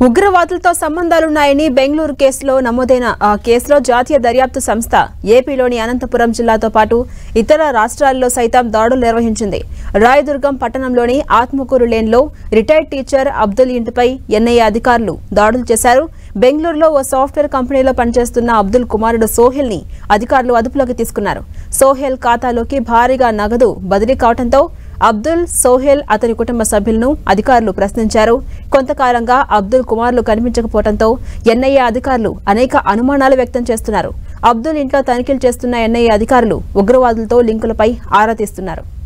ఉగ్రవాదులతో సంబంధాలున్నాయని బెంగళూరు కేసులో నమోదైన ఆ కేసులో జాతీయ దర్యాప్తు సంస్థ ఏపీలోని అనంతపురం జిల్లాతో పాటు ఇతర రాష్ట్రాల్లో సైతం దాడులు నిర్వహించింది రాయదుర్గం పట్టణంలోని ఆత్మకూరు లేన్లో రిటైర్డ్ టీచర్ అబ్దుల్ ఇంటిపై ఎన్ఐఏ అధికారులు దాడులు చేశారు బెంగళూరులో ఓ సాఫ్ట్వేర్ కంపెనీలో పనిచేస్తున్న అబ్దుల్ కుమారుడు సోహెల్ ని అధికారులు అదుపులోకి తీసుకున్నారు సోహెల్ ఖాతాలోకి భారీగా నగదు బదిలీ కావడంతో అబ్దుల్ సోహెల్ అతని కుటుంబ సభ్యులను అధికారులు ప్రశ్నించారు కొంతకాలంగా అబ్దుల్ కుమార్లు కనిపించకపోవడంతో ఎన్ఐఏ అధికారులు అనేక అనుమానాలు వ్యక్తం చేస్తున్నారు అబ్దుల్ ఇంట్లో తనిఖీలు చేస్తున్న ఎన్ఐఏ అధికారులు ఉగ్రవాదులతో లింకులపై ఆరా తీస్తున్నారు